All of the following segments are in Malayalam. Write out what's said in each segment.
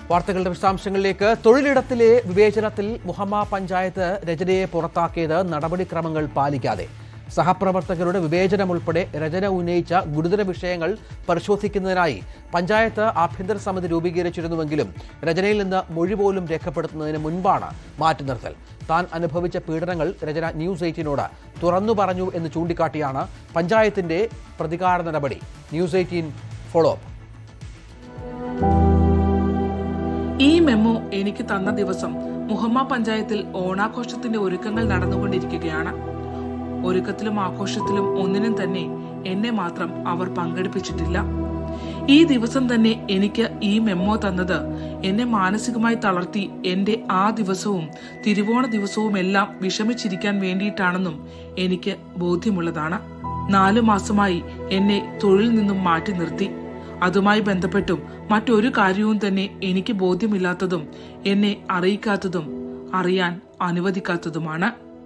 വാർത്തകളുടെ വിശദാംശങ്ങളിലേക്ക് തൊഴിലിടത്തിലെ വിവേചനത്തിൽ മുഹമ്മ പഞ്ചായത്ത് രചനയെ പുറത്താക്കിയത് നടപടിക്രമങ്ങൾ പാലിക്കാതെ സഹപ്രവർത്തകരുടെ വിവേചനം ഉൾപ്പെടെ രചന ഉന്നയിച്ച ഗുരുതര വിഷയങ്ങൾ പരിശോധിക്കുന്നതിനായി പഞ്ചായത്ത് ആഭ്യന്തര സമിതി രൂപീകരിച്ചിരുന്നുവെങ്കിലും രചനയിൽ നിന്ന് മൊഴി പോലും രേഖപ്പെടുത്തുന്നതിന് മുൻപാണ് മാറ്റി നിർത്തൽ താൻ അനുഭവിച്ച പീഡനങ്ങൾ രചന ന്യൂസ് എയ്റ്റീനോട് തുറന്നു പറഞ്ഞു എന്ന് ചൂണ്ടിക്കാട്ടിയാണ് പഞ്ചായത്തിന്റെ പ്രതികാര നടപടി ന്യൂസ് എയ്റ്റീൻ ഫോളോ അപ്പ് ഈ മെമ്മോ എനിക്ക് തന്ന ദിവസം മുഹമ്മ പഞ്ചായത്തിൽ ഓണാഘോഷത്തിന്റെ ഒരുക്കങ്ങൾ നടന്നുകൊണ്ടിരിക്കുകയാണ് ഒരുക്കത്തിലും ആഘോഷത്തിലും ഒന്നിനും തന്നെ എന്നെ മാത്രം അവർ പങ്കെടുപ്പിച്ചിട്ടില്ല ഈ ദിവസം തന്നെ എനിക്ക് ഈ മെമ്മോ തന്നത് എന്നെ മാനസികമായി തളർത്തി എന്റെ ആ ദിവസവും തിരുവോണ ദിവസവും എല്ലാം വിഷമിച്ചിരിക്കാൻ വേണ്ടിയിട്ടാണെന്നും എനിക്ക് ബോധ്യമുള്ളതാണ് നാലു മാസമായി എന്നെ തൊഴിൽ നിന്നും മാറ്റി നിർത്തി അതുമായി ബന്ധപ്പെട്ടും മറ്റൊരു കാര്യവും തന്നെ എനിക്ക് ബോധ്യമില്ലാത്തതും എന്നെ അറിയിക്കാത്തതും അറിയാൻ അനുവദിക്കാത്തതുമാണ്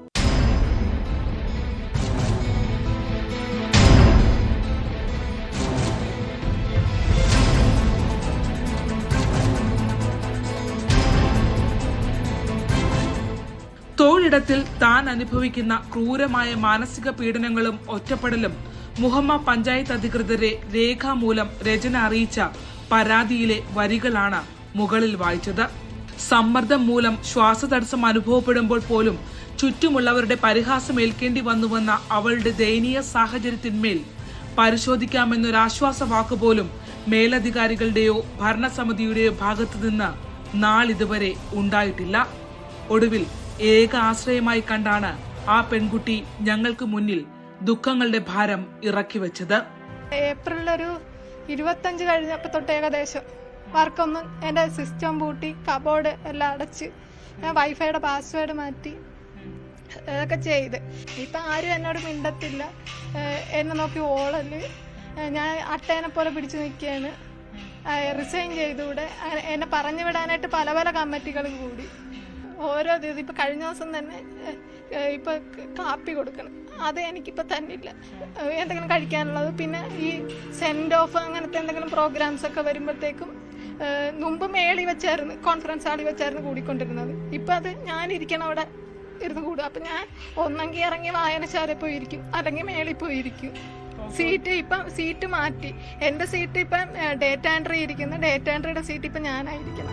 തൊഴിലിടത്തിൽ താൻ അനുഭവിക്കുന്ന ക്രൂരമായ മാനസിക പീഡനങ്ങളും ഒറ്റപ്പെടലും മുഹമ്മ പഞ്ചായത്ത് അധികൃതരെ രേഖാമൂലം രചന അറിയിച്ച പരാതിയിലെ വരികളാണ് മുകളിൽ വായിച്ചത് സമ്മർദ്ദം മൂലം ശ്വാസതടസ്സം അനുഭവപ്പെടുമ്പോൾ പോലും ചുറ്റുമുള്ളവരുടെ പരിഹാസം ഏൽക്കേണ്ടി വന്നുവെന്ന അവളുടെ ദയനീയ സാഹചര്യത്തിന്മേൽ പരിശോധിക്കാമെന്നൊരാശ്വാസ വാക്കുപോലും മേലധികാരികളുടെയോ ഭരണസമിതിയുടെയോ ഭാഗത്തു നിന്ന് നാളിതുവരെ ഉണ്ടായിട്ടില്ല ഒടുവിൽ ഏക ആശ്രയമായി കണ്ടാണ് ആ പെൺകുട്ടി ഞങ്ങൾക്ക് മുന്നിൽ ദുഃഖങ്ങളുടെ ഭാരം ഇറക്കി വെച്ചത് ഏപ്രിൽ ഒരു ഇരുപത്തഞ്ച് കഴിഞ്ഞപ്പോൾ തൊട്ട് ഏകദേശം വർക്കൊന്നും എൻ്റെ സിസ്റ്റം പൂട്ടി കബോർഡ് എല്ലാം അടച്ച് ഞാൻ വൈഫൈയുടെ പാസ്വേഡ് മാറ്റി അതൊക്കെ ചെയ്ത് ഇപ്പം ആരും എന്നോട് മിണ്ടത്തില്ല ഏഹ് എന്നെ നോക്കി ഓളല് ഏഹ് ഞാൻ അട്ടേനെ പോലെ പിടിച്ചു നിൽക്കുകയാണ് റിസൈൻ ചെയ്തുകൂടെ അങ്ങനെ എന്നെ പറഞ്ഞു വിടാനായിട്ട് പല പല കമ്മിറ്റികളും കൂടി ഓരോ ദിവസം ഇപ്പം കഴിഞ്ഞ ദിവസം തന്നെ ഏഹ്, ഏഹ്, ഇപ്പൊ ക- കാപ്പി കൊടുക്കണം അത് എനിക്കിപ്പോൾ തന്നില്ല ഏഹ്, എന്തെങ്കിലും കഴിക്കാനുള്ളത് പിന്നെ ഈ സെൻഡ് ഓഫ് അങ്ങനത്തെ എന്തെങ്കിലും പ്രോഗ്രാംസ് ഒക്കെ വരുമ്പോഴത്തേക്കും ഏഹ്, മുമ്പ് മേളി വെച്ചായിരുന്നു കോൺഫറൻസ് ഹാളിൽ വെച്ചായിരുന്നു കൂടിക്കൊണ്ടിരുന്നത് ഇപ്പം അത് ഞാനിരിക്കണ അവിടെ ഇരുന്ന് കൂടും അപ്പം ഞാൻ ഒന്നെങ്കിൽ ഇറങ്ങി വായനശാലയിൽ പോയി ഇരിക്കും അല്ലെങ്കിൽ മേളിൽ പോയി ഇരിക്കും സീറ്റ് ഇപ്പം സീറ്റ് മാറ്റി എൻ്റെ സീറ്റ് ഇപ്പം ഡേറ്റ എൻട്രി ഇരിക്കുന്നു ഡേറ്റ എൻട്രിയുടെ സീറ്റ് ഇപ്പം ഞാനായിരിക്കണം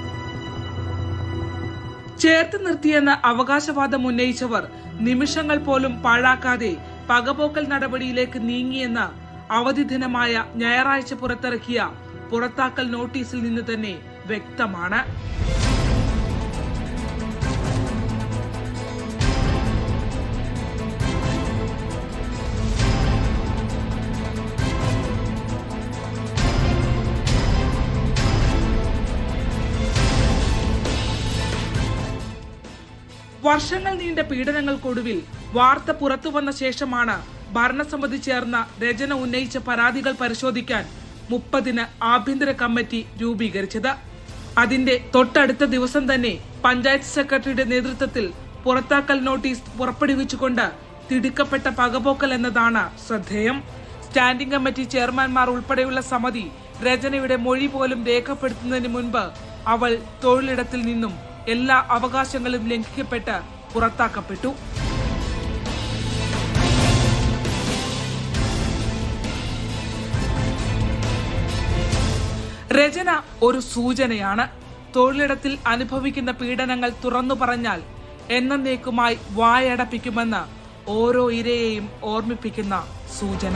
ചേർത്ത് നിർത്തിയെന്ന അവകാശവാദം ഉന്നയിച്ചവർ നിമിഷങ്ങൾ പോലും പാഴാക്കാതെ പകപോക്കൽ നടപടിയിലേക്ക് നീങ്ങിയെന്ന അവധി ദിനമായ ഞായറാഴ്ച പുറത്തിറക്കിയ പുറത്താക്കൽ നോട്ടീസിൽ നിന്ന് തന്നെ വ്യക്തമാണ് വർഷങ്ങൾ നീണ്ട പീഡനങ്ങൾക്കൊടുവിൽ വാർത്ത പുറത്തു വന്ന ശേഷമാണ് ഭരണസമിതി ചേർന്ന രചന ഉന്നയിച്ച പരാതികൾ പരിശോധിക്കാൻ മുപ്പതിന് ആഭ്യന്തര കമ്മിറ്റി രൂപീകരിച്ചത് അതിന്റെ തൊട്ടടുത്ത ദിവസം തന്നെ പഞ്ചായത്ത് സെക്രട്ടറിയുടെ നേതൃത്വത്തിൽ പുറത്താക്കൽ നോട്ടീസ് പുറപ്പെടുവിച്ചുകൊണ്ട് തിടുക്കപ്പെട്ട പകപോക്കൽ എന്നതാണ് ശ്രദ്ധേയം സ്റ്റാൻഡിംഗ് കമ്മിറ്റി ചെയർമാൻമാർ ഉൾപ്പെടെയുള്ള സമിതി രചനയുടെ മൊഴി പോലും രേഖപ്പെടുത്തുന്നതിന് മുൻപ് അവൾ തൊഴിലിടത്തിൽ നിന്നും എല്ലാ അവകാശങ്ങളും ലംഘിക്കപ്പെട്ട് പുറത്താക്കപ്പെട്ടു രചന ഒരു സൂചനയാണ് തൊഴിലിടത്തിൽ അനുഭവിക്കുന്ന പീഡനങ്ങൾ തുറന്നു പറഞ്ഞാൽ എന്നേക്കുമായി വായടപ്പിക്കുമെന്ന് ഓരോ ഇരയെയും ഓർമ്മിപ്പിക്കുന്ന സൂചന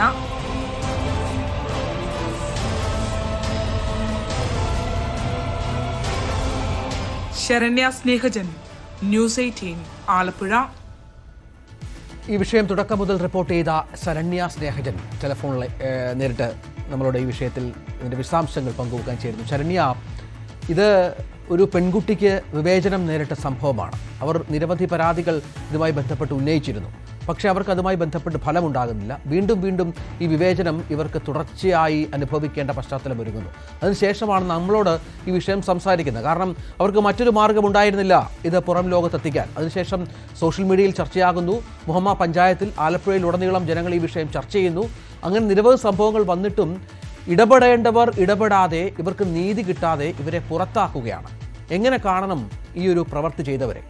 ശരണ്യ സ്നേഹജൻ ന്യൂസ് എയ്റ്റീൻ ആലപ്പുഴ ഈ വിഷയം തുടക്കം മുതൽ റിപ്പോർട്ട് ചെയ്ത ശരണ്യ സ്നേഹജൻ ടെലിഫോണിൽ ഏഹ്, നേരിട്ട് നമ്മളോട് ഈ വിഷയത്തിൽ ഇതിൻ്റെ വിശദാംശങ്ങൾ പങ്കുവെക്കാൻ ചേരുന്നു ശരണ്യ ഇത് ഒരു പെൺകുട്ടിക്ക് വിവേചനം നേരിട്ട സംഭവമാണ് അവർ നിരവധി പരാതികൾ ഇതുമായി ബന്ധപ്പെട്ട് ഉന്നയിച്ചിരുന്നു പക്ഷേ അവർക്ക് അതുമായി ബന്ധപ്പെട്ട് ഫലമുണ്ടാകുന്നില്ല വീണ്ടും വീണ്ടും ഈ വിവേചനം ഇവർക്ക് തുടർച്ചയായി അനുഭവിക്കേണ്ട പശ്ചാത്തലം ഒരുങ്ങുന്നു അതിനുശേഷമാണ് നമ്മളോട് ഈ വിഷയം സംസാരിക്കുന്നത് കാരണം അവർക്ക് മറ്റൊരു മാർഗം ഉണ്ടായിരുന്നില്ല ഇത് പുറം ലോകത്തെത്തിക്കാൻ അതിനുശേഷം സോഷ്യൽ മീഡിയയിൽ ചർച്ചയാകുന്നു മുഹമ്മ പഞ്ചായത്തിൽ ആലപ്പുഴയിൽ ഉടനീളം ജനങ്ങൾ ഈ വിഷയം ചർച്ച ചെയ്യുന്നു അങ്ങനെ നിരവധി സംഭവങ്ങൾ വന്നിട്ടും ഇടപെടേണ്ടവർ ഇടപെടാതെ ഇവർക്ക് നീതി കിട്ടാതെ ഇവരെ പുറത്താക്കുകയാണ് എങ്ങനെ കാണണം ഈ ഒരു പ്രവൃത്തി ചെയ്തവരെ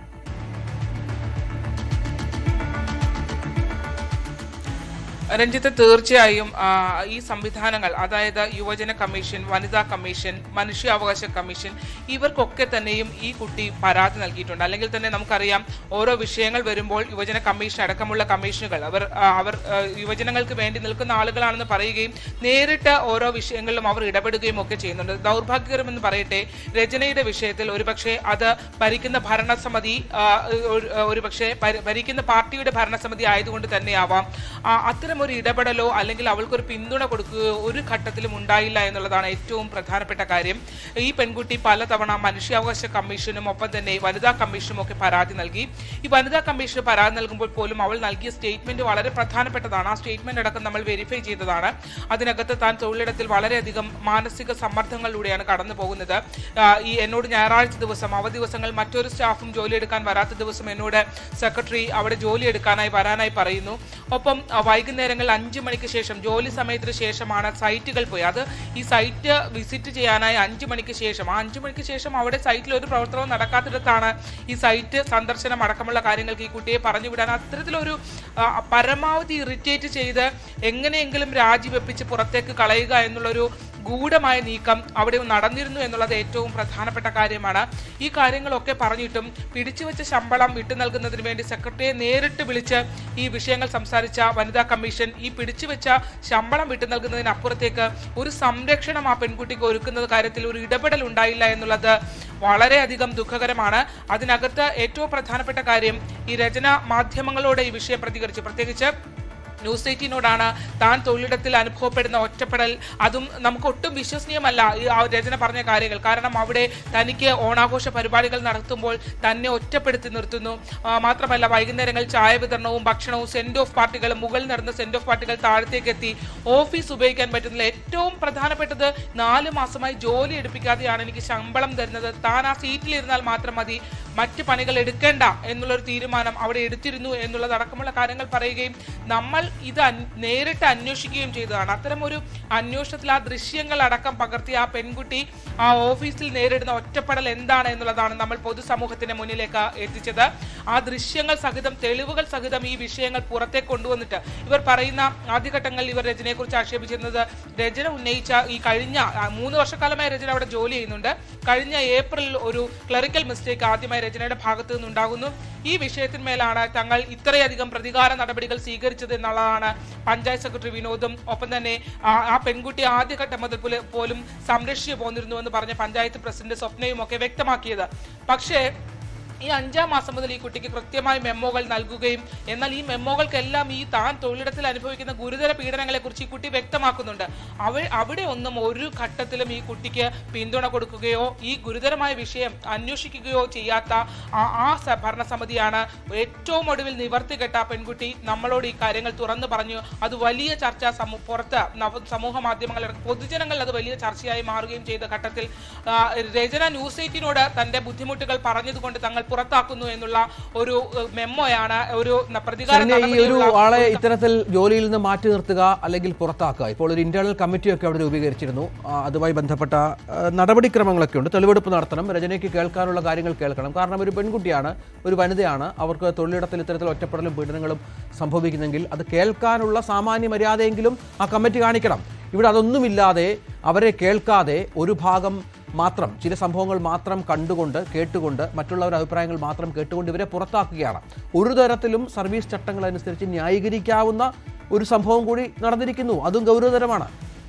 രഞ്ജിത്ത് തീർച്ചയായും ആ, ഈ സംവിധാനങ്ങൾ അതായത് യുവജന കമ്മീഷൻ വനിതാ കമ്മീഷൻ മനുഷ്യാവകാശ കമ്മീഷൻ ഇവർക്കൊക്കെ തന്നെയും ഈ കുട്ടി പരാതി നൽകിയിട്ടുണ്ട് അല്ലെങ്കിൽ തന്നെ നമുക്കറിയാം ഓരോ വിഷയങ്ങൾ വരുമ്പോൾ യുവജന കമ്മീഷൻ അടക്കമുള്ള കമ്മീഷനുകൾ അവർ ആ, അവർ ആ, യുവജനങ്ങൾക്ക് വേണ്ടി നിൽക്കുന്ന ആളുകളാണെന്ന് പറയുകയും നേരിട്ട് ഓരോ വിഷയങ്ങളിലും അവർ ഇടപെടുകയും ഒക്കെ ചെയ്യുന്നുണ്ട് ദൗർഭാഗ്യകരമെന്ന് പറയട്ടെ രചനയുടെ വിഷയത്തിൽ ഒരുപക്ഷെ അത് ഭരിക്കുന്ന ഭരണസമിതി ആ, ഒരു- ഒരുപക്ഷെ ഭര- ഭരിക്കുന്ന പാർട്ടിയുടെ ഭരണസമിതി ആയതുകൊണ്ട് തന്നെയാവാം ആ, അത്തരം ഒരു ഇടപെടലോ അല്ലെങ്കിൽ അവൾക്കൊരു പിന്തുണ കൊടുക്കുകയോ ഒരു ഘട്ടത്തിലും ഉണ്ടായില്ല എന്നുള്ളതാണ് ഏറ്റവും പ്രധാനപ്പെട്ട കാര്യം ഈ പെൺകുട്ടി പലതവണ മനുഷ്യാവകാശ കമ്മീഷനും ഒപ്പം തന്നെ വനിതാ കമ്മീഷനും ഒക്കെ പരാതി നൽകി ഈ വനിതാ കമ്മീഷന് പരാതി നൽകുമ്പോൾ പോലും അവൾ നൽകിയ സ്റ്റേറ്റ്മെന്റ് വളരെ പ്രധാനപ്പെട്ടതാണ് ആ സ്റ്റേറ്റ്മെന്റ് അടക്കം നമ്മൾ വെരിഫൈ ചെയ്തതാണ് അതിനകത്ത് താൻ തൊഴിലിടത്തിൽ വളരെയധികം മാനസിക സമ്മർദ്ദങ്ങളിലൂടെയാണ് കടന്നു പോകുന്നത് ആ, ഈ എന്നോട് ഞായറാഴ്ച ദിവസം അവധി ദിവസങ്ങൾ മറ്റൊരു സ്റ്റാഫും ജോലി എടുക്കാൻ വരാത്ത ദിവസം എന്നോട് സെക്രട്ടറി അവിടെ ജോലി എടുക്കാനായി വരാനായി പറയുന്നു ഒപ്പം ആ, വൈകുന്നേരങ്ങളിൽ അഞ്ചു മണിക്ക് ശേഷം ജോലി സമയത്തിന് ശേഷമാണ് സൈറ്റുകൾ പോയി അത് ഈ സൈറ്റ് വിസിറ്റ് ചെയ്യാനായി അഞ്ചു മണിക്ക് ശേഷം ആ അഞ്ചു മണിക്ക് ശേഷം അവിടെ സൈറ്റിൽ ഒരു പ്രവർത്തനവും നടക്കാത്തിടത്താണ് ഈ സൈറ്റ് സന്ദർശനം അടക്കമുള്ള കാര്യങ്ങൾക്ക് ഈ കുട്ടിയെ പറഞ്ഞു വിടാൻ അത്തരത്തിലൊരു ആ, പരമാവധി ഇറിറ്റേറ്റ് ചെയ്ത് എങ്ങനെയെങ്കിലും രാജിവെപ്പിച്ച് പുറത്തേക്ക് കളയുക എന്നുള്ളൊരു ഗൂഢമായ നീക്കം അവിടെ നടന്നിരുന്നു എന്നുള്ളത് ഏറ്റവും പ്രധാനപ്പെട്ട കാര്യമാണ് ഈ കാര്യങ്ങളൊക്കെ പറഞ്ഞിട്ടും പിടിച്ചുവെച്ച ശമ്പളം വിട്ടു നൽകുന്നതിന് വേണ്ടി സെക്രട്ടറിയെ നേരിട്ട് വിളിച്ച് ഈ വിഷയങ്ങൾ സംസാരിച്ച വനിതാ കമ്മീഷൻ ഈ പിടിച്ചുവെച്ച ശമ്പളം വിട്ടു നൽകുന്നതിനപ്പുറത്തേക്ക് ഒരു സംരക്ഷണം ആ പെൺകുട്ടിക്ക് ഒരുക്കുന്നത് കാര്യത്തിൽ ഒരു ഇടപെടൽ ഉണ്ടായില്ല എന്നുള്ളത് വളരെയധികം ദുഃഖകരമാണ് അതിനകത്ത് ഏറ്റവും പ്രധാനപ്പെട്ട കാര്യം ഈ രചന മാധ്യമങ്ങളോട് ഈ വിഷയം പ്രതികരിച്ചു പ്രത്യേകിച്ച് ന്യൂസ് എയ്റ്റീനോടാണ് താൻ തൊഴിലിടത്തിൽ അനുഭവപ്പെടുന്ന ഒറ്റപ്പെടൽ അതും നമുക്ക് ഒട്ടും വിശ്വസനീയമല്ല ഈ ആ രചന പറഞ്ഞ കാര്യങ്ങൾ കാരണം അവിടെ തനിക്ക് ഓണാഘോഷ പരിപാടികൾ നടത്തുമ്പോൾ തന്നെ ഒറ്റപ്പെടുത്തി നിർത്തുന്നു ആ, മാത്രമല്ല വൈകുന്നേരങ്ങളിൽ ചായ വിതരണവും ഭക്ഷണവും സെൻഡ് ഓഫ് പാർട്ടികളും മുകളിൽ നടന്ന സെൻഡ് ഓഫ് പാർട്ടികൾ താഴത്തേക്ക് എത്തി ഓഫീസ് ഉപയോഗിക്കാൻ പറ്റുന്നില്ല ഏറ്റവും പ്രധാനപ്പെട്ടത് നാല് മാസമായി ജോലി എടുപ്പിക്കാതെയാണ് എനിക്ക് ശമ്പളം തരുന്നത് താൻ ആ സീറ്റിലിരുന്നാൽ മാത്രം മതി മറ്റ് പണികൾ എടുക്കേണ്ട എന്നുള്ളൊരു തീരുമാനം അവിടെ എടുത്തിരുന്നു എന്നുള്ളതടക്കമുള്ള കാര്യങ്ങൾ പറയുകയും നമ്മൾ ഇത് അൻ- നേരിട്ട് അന്വേഷിക്കുകയും ചെയ്തതാണ് അത്തരം ഒരു അന്വേഷണത്തിൽ ആ ദൃശ്യങ്ങൾ അടക്കം പകർത്തിയ ആ പെൺകുട്ടി ആ ഓഫീസിൽ നേരിടുന്ന ഒറ്റപ്പെടൽ എന്താണ് എന്നുള്ളതാണ് നമ്മൾ പൊതുസമൂഹത്തിന്റെ മുന്നിലേക്ക് എത്തിച്ചത് ആ ദൃശ്യങ്ങൾ സഹിതം തെളിവുകൾ സഹിതം ഈ വിഷയങ്ങൾ പുറത്തേക്ക് കൊണ്ടുവന്നിട്ട് ഇവർ പറയുന്ന ആദ്യഘട്ടങ്ങളിൽ ഇവർ രചനയെ കുറിച്ച് ആക്ഷേപിച്ചിരുന്നത് രചന ഉന്നയിച്ച ഈ കഴിഞ്ഞ ആ, മൂന്ന് വർഷക്കാലമായി രചന അവിടെ ജോലി ചെയ്യുന്നുണ്ട് കഴിഞ്ഞ ഏപ്രിലിൽ ഒരു ക്ലറിക്കൽ മിസ്റ്റേക്ക് ആദ്യമായി രചനയുടെ ഭാഗത്തു നിന്നുണ്ടാകുന്നു ഈ വിഷയത്തിന്മേലാണ് തങ്ങൾ ഇത്രയധികം പ്രതികാര നടപടികൾ സ്വീകരിച്ചത് എന്നുള്ളതാണ് പഞ്ചായത്ത് സെക്രട്ടറി വിനോദും ഒപ്പം തന്നെ ആ ആ പെൺകുട്ടി ആദ്യഘട്ടം മുതൽ പോലും- പോലും സംരക്ഷിച്ചു പോന്നിരുന്നുവെന്ന് പറഞ്ഞ പഞ്ചായത്ത് പ്രസിഡന്റ് സ്വപ്നയും ഒക്കെ വ്യക്തമാക്കിയത് പക്ഷേ ഈ അഞ്ചാം മാസം മുതൽ ഈ കുട്ടിക്ക് കൃത്യമായി മെമ്മോകൾ നൽകുകയും എന്നാൽ ഈ മെമ്മോകൾക്കെല്ലാം ഈ താൻ തൊഴിലിടത്തിൽ അനുഭവിക്കുന്ന ഗുരുതര പീഡനങ്ങളെ കുറിച്ച് ഈ കുട്ടി വ്യക്തമാക്കുന്നുണ്ട് അവ അവിടെ ഒന്നും ഒരു ഘട്ടത്തിലും ഈ കുട്ടിക്ക് പിന്തുണ കൊടുക്കുകയോ ഈ ഗുരുതരമായ വിഷയം അന്വേഷിക്കുകയോ ചെയ്യാത്ത ആ ആ സ- ഭരണസമിതിയാണ് ഏറ്റവും ഒടുവിൽ നിവർത്തി കെട്ട ആ പെൺകുട്ടി നമ്മളോട് ഈ കാര്യങ്ങൾ തുറന്നു പറഞ്ഞു അത് വലിയ ചർച്ച സമൂ- പുറത്ത് നവ- സമൂഹ മാധ്യമങ്ങളിൽ പൊതുജനങ്ങളിൽ അത് വലിയ ചർച്ചയായി മാറുകയും ചെയ്ത ഘട്ടത്തിൽ ആ, രചന ന്യൂസ് എയ്റ്റിനോട് തന്റെ ബുദ്ധിമുട്ടുകൾ പറഞ്ഞതുകൊണ്ട് തങ്ങൾ പുറത്താക്കുന്നു എന്നുള്ള ഒരു ഏഹ്, മെമ്മോയാണ് ഒരു ന- പ്രതികാര ശരണ്യ ഈ ഒരു നടപടിയുള്ള ആളെ ഇത്തരത്തിൽ ജോലിയിൽ നിന്ന് മാറ്റി നിർത്തുക അല്ലെങ്കിൽ പുറത്താക്കുക ഇപ്പോൾ ഒരു ഇന്റേണൽ കമ്മിറ്റിയൊക്കെ അവിടെ രൂപീകരിച്ചിരുന്നു ആ, അതുമായി ബന്ധപ്പെട്ട ആ, നടപടിക്രമങ്ങളൊക്കെ ഉണ്ട് തെളിവെടുപ്പ് നടത്തണം രചനയ്ക്ക് കേൾക്കാനുള്ള കാര്യങ്ങൾ കേൾക്കണം കാരണം ഒരു പെൺകുട്ടിയാണ് ഒരു വനിതയാണ് അവർക്ക് തൊഴിലിടത്തിൽ ഇത്തരത്തിൽ ഒറ്റപ്പെടലും പീഡനങ്ങളും സംഭവിക്കുന്നെങ്കിൽ അത് കേൾക്കാനുള്ള സാമാന്യ മര്യാദയെങ്കിലും ആ കമ്മിറ്റി കാണിക്കണം ഇവിടെ അതൊന്നുമില്ലാതെ അവരെ കേൾക്കാതെ ഒരു ഭാഗം മാത്രം ചില സംഭവങ്ങൾ മാത്രം കണ്ടുകൊണ്ട് കേട്ടുകൊണ്ട് മറ്റുള്ളവരുടെ അഭിപ്രായങ്ങൾ മാത്രം കേട്ടുകൊണ്ട് ഇവരെ പുറത്താക്കുകയാണ് ഒരു തരത്തിലും സർവീസ് ചട്ടങ്ങൾ അനുസരിച്ച് ന്യായീകരിക്കാവുന്ന ഒരു സംഭവം കൂടി നടന്നിരിക്കുന്നു അതും ഗൗരവതരമാണ്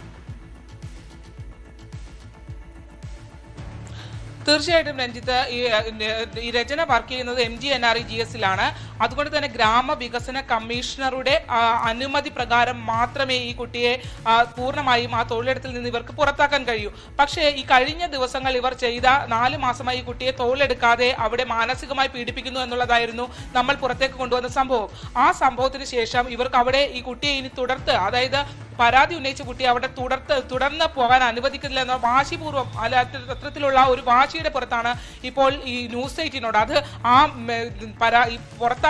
തീർച്ചയായിട്ടും രഞ്ജിത്ത് ഈ ഏഹ്, ഈ രചന വർക്ക് ചെയ്യുന്നത് M G N R E G എസിലാണ് അതുകൊണ്ട് തന്നെ ഗ്രാമവികസന കമ്മീഷണറുടെ ആ, അനുമതി പ്രകാരം മാത്രമേ ഈ കുട്ടിയെ ആ, പൂർണ്ണമായും ആ തൊഴിലിടത്തിൽ നിന്ന് ഇവർക്ക് പുറത്താക്കാൻ കഴിയൂ പക്ഷേ ഈ കഴിഞ്ഞ ദിവസങ്ങൾ ഇവർ ചെയ്ത നാല് മാസമായി ഈ കുട്ടിയെ തൊഴിലെടുക്കാതെ അവിടെ മാനസികമായി പീഡിപ്പിക്കുന്നു എന്നുള്ളതായിരുന്നു നമ്മൾ പുറത്തേക്ക് കൊണ്ടുവന്ന സംഭവം ആ സംഭവത്തിന് ശേഷം ഇവർക്ക് അവിടെ ഈ കുട്ടിയെ ഇനി തുടർത്ത് അതായത് പരാതി ഉന്നയിച്ച കുട്ടിയെ അവിടെ തുടർത്ത് തുടർന്ന് പോകാൻ അനുവദിക്കുന്നില്ല എന്ന വാശിപൂർവ്വം അല്ല അത്ര- അത്തരത്തിലുള്ള ഒരു വാശിയുടെ പുറത്താണ് ഇപ്പോൾ ഈ ന്യൂസ് എയ്റ്റിനോട് അത് ആ ഉം, പരാ ഈ പുറത്താ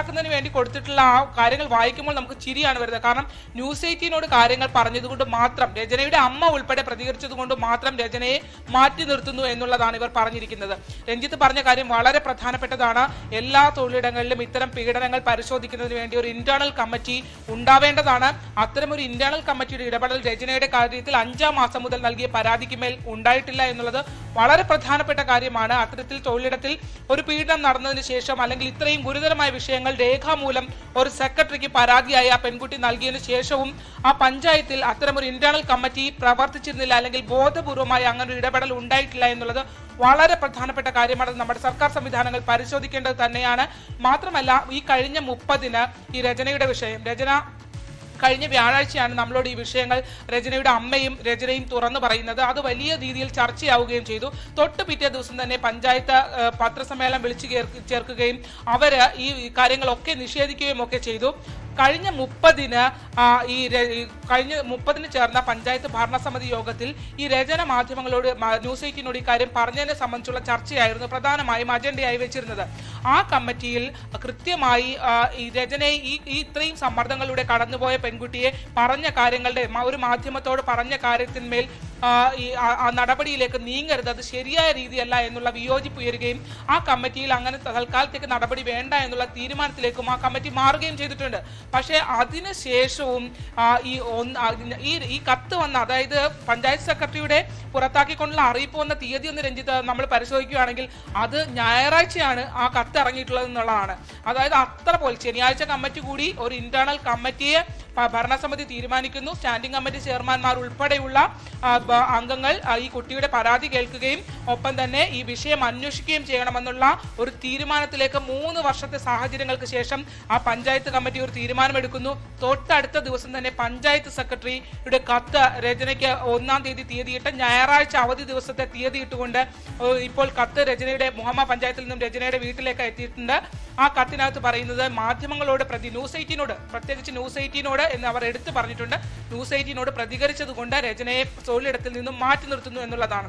തയ്യാറാക്കുന്നതിന് വേണ്ടി കൊടുത്തിട്ടുള്ള ആ കാര്യങ്ങൾ വായിക്കുമ്പോൾ നമുക്ക് ചിരിയാണ് വരുന്നത് കാരണം ന്യൂസ് എയ്റ്റീനോട് കാര്യങ്ങൾ പറഞ്ഞതുകൊണ്ട് മാത്രം രചനയുടെ അമ്മ ഉൾപ്പെടെ പ്രതികരിച്ചത് കൊണ്ട് മാത്രം രചനയെ മാറ്റി നിർത്തുന്നു എന്നുള്ളതാണ് ഇവർ പറഞ്ഞിരിക്കുന്നത് രഞ്ജിത്ത് പറഞ്ഞ കാര്യം വളരെ പ്രധാനപ്പെട്ടതാണ് എല്ലാ തൊഴിലിടങ്ങളിലും ഇത്തരം പീഡനങ്ങൾ പരിശോധിക്കുന്നതിന് വേണ്ടി ഒരു ഇന്റേണൽ കമ്മിറ്റി ഉണ്ടാവേണ്ടതാണ് അത്തരം ഒരു ഇന്റേണൽ കമ്മിറ്റിയുടെ ഇടപെടൽ രചനയുടെ കാര്യത്തിൽ അഞ്ചാം മാസം മുതൽ നൽകിയ പരാതിക്ക് മേൽ ഉണ്ടായിട്ടില്ല എന്നുള്ളത് വളരെ പ്രധാനപ്പെട്ട കാര്യമാണ് അത്തരത്തിൽ തൊഴിലിടത്തിൽ ഒരു പീഡനം നടന്നതിന് ശേഷം അല്ലെങ്കിൽ ഇത്രയും ഗുരുതരമായ വിഷയങ്ങൾ രേഖാമൂലം ഒരു സെക്രട്ടറിക്ക് പരാതിയായി ആ പെൺകുട്ടി നൽകിയതിനു ശേഷവും ആ പഞ്ചായത്തിൽ അത്തരം ഒരു ഇന്റേണൽ കമ്മിറ്റി പ്രവർത്തിച്ചിരുന്നില്ല അല്ലെങ്കിൽ ബോധപൂർവമായി അങ്ങനെ ഒരു ഇടപെടൽ ഉണ്ടായിട്ടില്ല എന്നുള്ളത് വളരെ പ്രധാനപ്പെട്ട കാര്യമാണ് അത് നമ്മുടെ സർക്കാർ സംവിധാനങ്ങൾ പരിശോധിക്കേണ്ടത് തന്നെയാണ് മാത്രമല്ല ഈ കഴിഞ്ഞ മുപ്പതിന് ഈ രചനയുടെ വിഷയം രചന കഴിഞ്ഞ വ്യാഴാഴ്ചയാണ് നമ്മളോട് ഈ വിഷയങ്ങൾ രചനയുടെ അമ്മയും രചനയും തുറന്നു പറയുന്നത് അത് വലിയ രീതിയിൽ ചർച്ചയാവുകയും ചെയ്തു തൊട്ട് പിറ്റേ ദിവസം തന്നെ പഞ്ചായത്ത് ഏഹ്, പത്രസമ്മേളനം വിളിച്ചു ചേർക്ക്- ചേർക്കുകയും അവര് ഈ കാര്യങ്ങളൊക്കെ നിഷേധിക്കുകയും ഒക്കെ ചെയ്തു കഴിഞ്ഞ മുപ്പതിന് ആ, ഈ ര- ഈ കഴിഞ്ഞ മുപ്പതിന് ചേർന്ന പഞ്ചായത്ത് ഭരണസമിതി യോഗത്തിൽ ഈ രചന മാധ്യമങ്ങളോട് മ- ന്യൂസ് എയ്റ്റീനോട് ഈ കാര്യം പറഞ്ഞതിനെ സംബന്ധിച്ചുള്ള ചർച്ചയായിരുന്നു പ്രധാനമായും അജണ്ടയായി വെച്ചിരുന്നത് ആ കമ്മിറ്റിയിൽ കൃത്യമായി ആ, ഈ രചനയെ ഈ ഈ ഇത്രയും സമ്മർദ്ദങ്ങളിലൂടെ കടന്നുപോയ പെൺകുട്ടിയെ പറഞ്ഞ കാര്യങ്ങളുടെ മ- ഒരു മാധ്യമത്തോട് പറഞ്ഞ കാര്യത്തിന്മേൽ ആ, ഈ ആ- ആ നടപടിയിലേക്ക് നീങ്ങരുത് അത് ശരിയായ രീതിയല്ല എന്നുള്ള വിയോജിപ്പ് ഉയരുകയും ആ കമ്മിറ്റിയിൽ അങ്ങനെ തൽക്കാലത്തേക്ക് നടപടി വേണ്ട എന്നുള്ള തീരുമാനത്തിലേക്കും ആ കമ്മിറ്റി മാറുകയും ചെയ്തിട്ടുണ്ട് പക്ഷേ അതിനുശേഷവും ആ, ഈ ഒന്ന് ആ, ഈ ഈ കത്ത് വന്ന അതായത് പഞ്ചായത്ത് സെക്രട്ടറിയുടെ പുറത്താക്കിക്കൊണ്ടുള്ള അറിയിപ്പ് വന്ന തീയതി ഒന്ന് രഞ്ജിത്ത് നമ്മൾ പരിശോധിക്കുകയാണെങ്കിൽ അത് ഞായറാഴ്ചയാണ് ആ കത്ത് ഇറങ്ങിയിട്ടുള്ളത് എന്നുള്ളതാണ് അതായത് അത്ര പോലെ ശനിയാഴ്ച കമ്മിറ്റി കൂടി ഒരു ഇന്റേണൽ കമ്മിറ്റിയെ പ- ഭരണസമിതി തീരുമാനിക്കുന്നു സ്റ്റാൻഡിംഗ് കമ്മിറ്റി ചെയർമാൻമാർ ഉൾപ്പെടെയുള്ള ആ, ബ- അംഗങ്ങൾ ആ, ഈ കുട്ടിയുടെ പരാതി കേൾക്കുകയും ഒപ്പം തന്നെ ഈ വിഷയം അന്വേഷിക്കുകയും ചെയ്യണമെന്നുള്ള ഒരു തീരുമാനത്തിലേക്ക് മൂന്ന് വർഷത്തെ സാഹചര്യങ്ങൾക്ക് ശേഷം ആ പഞ്ചായത്ത് കമ്മിറ്റി ഒരു തീരുമാനമെടുക്കുന്നു തൊട്ടടുത്ത ദിവസം തന്നെ പഞ്ചായത്ത് സെക്രട്ടറിയുടെ കത്ത് രചനയ്ക്ക് ഒന്നാം തീയതി തീയതിയിട്ട് ഞായറാഴ്ച അവധി ദിവസത്തെ തീയതി ഇട്ടുകൊണ്ട് ഏഹ്, ഇപ്പോൾ കത്ത് രചനയുടെ മുഹമ്മ പഞ്ചായത്തിൽ നിന്നും രചനയുടെ വീട്ടിലേക്ക് എത്തിയിട്ടുണ്ട് ആ കത്തിനകത്ത് പറയുന്നത് മാധ്യമങ്ങളോട് പ്രതി ന്യൂസ് എയ്റ്റീനോട് പ്രത്യേകിച്ച് ന്യൂസ് എയ്റ്റീനോട് എന്ന് അവർ എടുത്തു പറഞ്ഞിട്ടുണ്ട് ന്യൂസ് എയ്റ്റീനോട് പ്രതികരിച്ചത് കൊണ്ട് രചനയെ തൊഴിലിടത്തിൽ നിന്നും മാറ്റി നിർത്തുന്നു എന്നുള്ളതാണ്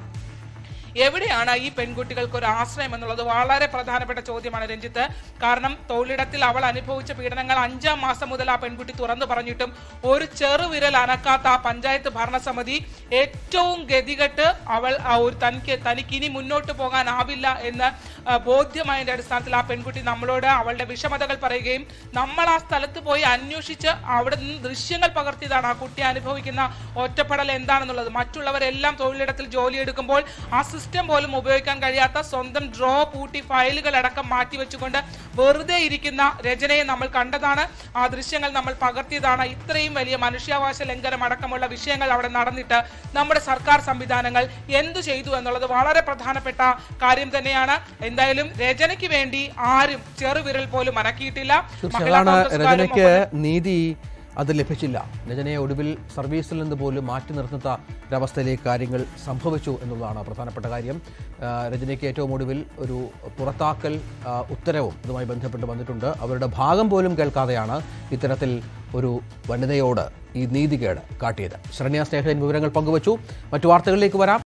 എവിടെയാണ് ഈ പെൺകുട്ടികൾക്ക് ഒരു ആശ്രയം എന്നുള്ളത് വളരെ പ്രധാനപ്പെട്ട ചോദ്യമാണ് രഞ്ജിത്ത് കാരണം തൊഴിലിടത്തിൽ അവൾ അനുഭവിച്ച പീഡനങ്ങൾ അഞ്ചാം മാസം മുതൽ ആ പെൺകുട്ടി തുറന്നു പറഞ്ഞിട്ടും ഒരു ചെറുവിരൽ അനക്കാത്ത ആ പഞ്ചായത്ത് ഭരണസമിതി ഏറ്റവും ഗതികെട്ട് അവൾ ആ ഒരു തനിക്ക് തനിക്ക് ഇനി മുന്നോട്ട് പോകാനാവില്ല എന്ന് ആ, ബോധ്യമായതിന്റെ അടിസ്ഥാനത്തിൽ ആ പെൺകുട്ടി നമ്മളോട് അവളുടെ വിഷമതകൾ പറയുകയും നമ്മൾ ആ സ്ഥലത്ത് പോയി അന്വേഷിച്ച് അവിടെ നിന്ന് ദൃശ്യങ്ങൾ പകർത്തിയതാണ് ആ കുട്ടി അനുഭവിക്കുന്ന ഒറ്റപ്പെടൽ എന്താണെന്നുള്ളത് മറ്റുള്ളവരെല്ലാം തൊഴിലിടത്തിൽ ജോലിയെടുക്കുമ്പോൾ ആ സിസ്റ്റം പോലും ഉപയോഗിക്കാൻ കഴിയാത്ത സ്വന്തം ഡ്രോ പൂട്ടി ഫയലുകൾ അടക്കം മാറ്റി വെച്ചുകൊണ്ട് വെറുതെ ഇരിക്കുന്ന രചനയെ നമ്മൾ കണ്ടതാണ് ആ ദൃശ്യങ്ങൾ നമ്മൾ പകർത്തിയതാണ് ഇത്രയും വലിയ മനുഷ്യാവകാശ ലംഘനം അടക്കമുള്ള വിഷയങ്ങൾ അവിടെ നടന്നിട്ട് നമ്മുടെ സർക്കാർ സംവിധാനങ്ങൾ എന്തു ചെയ്തു എന്നുള്ളത് വളരെ പ്രധാനപ്പെട്ട കാര്യം തന്നെയാണ് എന്തായാലും രചനയ്ക്ക് വേണ്ടി ആരും ചെറുവിരൽ പോലും അനക്കിയിട്ടില്ല തീർച്ചയായും മഹിളാ അതാണ് കോൺഗ്രസ്സുകാരും രചനയ്ക്ക് ഒപ്പം നീതി അത് ലഭിച്ചില്ല രചനയെ ഒടുവിൽ സർവീസിൽ നിന്ന് പോലും മാറ്റി നിർത്തുന്ന ഒരവസ്ഥയിലേക്ക് കാര്യങ്ങൾ സംഭവിച്ചു എന്നുള്ളതാണ് പ്രധാനപ്പെട്ട കാര്യം ആ, രചനയ്ക്ക് ഏറ്റവും ഒടുവിൽ ഒരു പുറത്താക്കൽ ആ, ഉത്തരവും ഇതുമായി ബന്ധപ്പെട്ട് വന്നിട്ടുണ്ട് അവരുടെ ഭാഗം പോലും കേൾക്കാതെയാണ് ഇത്തരത്തിൽ ഒരു വനിതയോട് ഈ നീതികേട് കാട്ടിയത് ശരണ്യ സ്നേഹൻ വിവരങ്ങൾ പങ്കുവച്ചു മറ്റു വാർത്തകളിലേക്ക് വരാം